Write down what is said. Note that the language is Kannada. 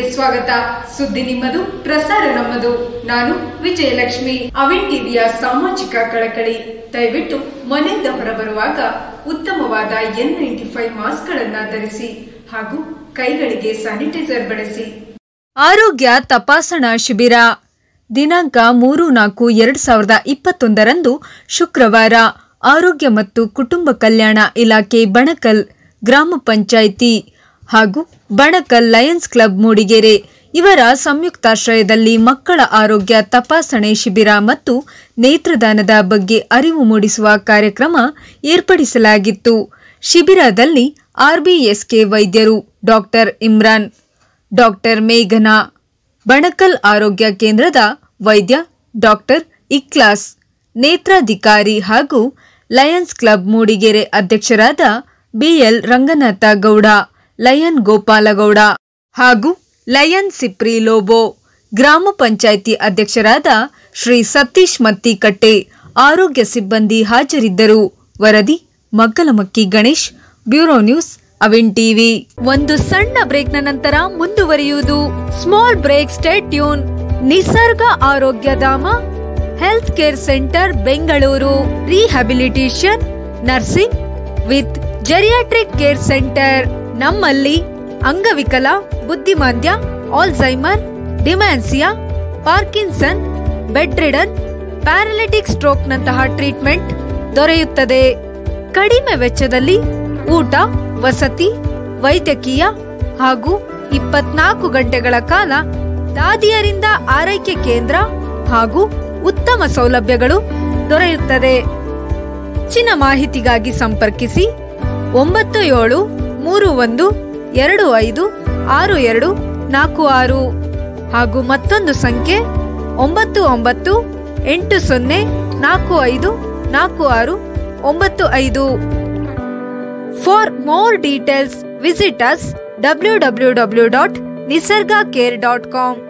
ಸ್ವಾಗತ ಸುದ್ದಿ ನಿಮ್ಮದು ಪ್ರಸಾರ ನಮ್ಮದು ನಾನು ವಿಜಯಲಕ್ಷ್ಮಿ ಅವಿನ್ ಟಿವಿಯ ಸಾಮಾಜಿಕ ಕಳಕಳಿ ದಯವಿಟ್ಟು ಮನೆಯಿಂದ ಹೊರಬರುವಾಗ ಉತ್ತಮವಾದ ಎನ್ ನೈಂಟಿ ಫೈವ್ ಮಾಸ್ಕ್ ಗಳನ್ನ ಧರಿಸಿ ಹಾಗೂ ಕೈಗಳಿಗೆ ಸ್ಯಾನಿಟೈಸರ್ ಬಳಸಿ ಆರೋಗ್ಯ ತಪಾಸಣಾ ಶಿಬಿರ ದಿನಾಂಕ ಮೂರು ನಾಲ್ಕು ಎರಡ್ ಸಾವಿರದ ಇಪ್ಪತ್ತೊಂದರಂದು ಶುಕ್ರವಾರ ಆರೋಗ್ಯ ಮತ್ತು ಕುಟುಂಬ ಕಲ್ಯಾಣ ಇಲಾಖೆ ಬಣಕಲ್ ಗ್ರಾಮ ಪಂಚಾಯಿತಿ ಹಾಗೂ ಬಣಕಲ್ ಲಯನ್ಸ್ ಕ್ಲಬ್ ಮೂಡಿಗೆರೆ ಇವರ ಸಂಯುಕ್ತಾಶ್ರಯದಲ್ಲಿ ಮಕ್ಕಳ ಆರೋಗ್ಯ ತಪಾಸಣೆ ಶಿಬಿರ ಮತ್ತು ನೇತ್ರದಾನದ ಬಗ್ಗೆ ಅರಿವು ಮೂಡಿಸುವ ಕಾರ್ಯಕ್ರಮ ಏರ್ಪಡಿಸಲಾಗಿತ್ತು ಶಿಬಿರದಲ್ಲಿ ಆರ್ಬಿಎಸ್ಕೆ ವೈದ್ಯರು ಡಾಕ್ಟರ್ ಇಮ್ರಾನ್ ಡಾಕ್ಟರ್ ಮೇಘನಾ ಬಣಕಲ್ ಆರೋಗ್ಯ ಕೇಂದ್ರದ ವೈದ್ಯ ಡಾಕ್ಟರ್ ಇಕ್ಲಾಸ್ ನೇತ್ರಾಧಿಕಾರಿ ಹಾಗೂ ಲಯನ್ಸ್ ಕ್ಲಬ್ ಮೂಡಿಗೆರೆ ಅಧ್ಯಕ್ಷರಾದ ಬಿಎಲ್ ರಂಗನಾಥ ಗೌಡ ಲಯನ್ ಗೋಪಾಲಗೌಡ ಹಾಗೂ ಲಯನ್ ಸಿಪ್ರಿ ಲೋಬೋ ಗ್ರಾಮ ಪಂಚಾಯಿತಿ ಅಧ್ಯಕ್ಷರಾದ ಶ್ರೀ ಸತೀಶ್ ಮತ್ತಿಕಟ್ಟೆ ಆರೋಗ್ಯ ಸಿಬ್ಬಂದಿ ಹಾಜರಿದ್ದರು ವರದಿ Maggalamakki Ganesh bureau news Avin TV ಒಂದು ಸಣ್ಣ ಬ್ರೇಕ್ನ ನಂತರ ಮುಂದುವರಿಯುವುದು small break state tuned Nisarga Arogyadhama health care centre Bengaluru rehabilitation nursing with geriatric care centre ನಮ್ಮಲ್ಲಿ ಅಂಗವಿಕಲ ಬುದ್ಧಿಮಾಂದ್ಯ Alzheimer dementia Parkinson bedridden paralytic ಸ್ಟ್ರೋಕ್ನಂತಹ ಟ್ರೀಟ್ಮೆಂಟ್ ದೊರೆಯುತ್ತದೆ ಕಡಿಮೆ ವೆಚ್ಚದಲ್ಲಿ ಊಟ ವಸತಿ ವೈದ್ಯಕೀಯ ಹಾಗೂ ಇಪ್ಪತ್ನಾಲ್ಕು ಗಂಟೆಗಳ ಕಾಲ ದಾದಿಯರಿಂದ ಆರೈಕೆ ಕೇಂದ್ರ ಹಾಗೂ ಉತ್ತಮ ಸೌಲಭ್ಯಗಳು ದೊರೆಯುತ್ತದೆ ಹೆಚ್ಚಿನ ಮಾಹಿತಿಗಾಗಿ ಸಂಪರ್ಕಿಸಿ ಒಂಬತ್ತು ಏಳು ಮೂರು ಒಂದು ಎರಡು ಐದು ಆರು ಎರಡು ನಾಲ್ಕು ಆರು ಹಾಗೂ ಮತ್ತೊಂದು ಸಂಖ್ಯೆ ಒಂಬತ್ತು ಒಂಬತ್ತು ಎಂಟು ಸೊನ್ನೆ ನಾಲ್ಕು ಐದು ನಾಲ್ಕು ಆರು ಒಂಬತ್ತು ಐದು for more details visit us W W W dot Nisarga care dot com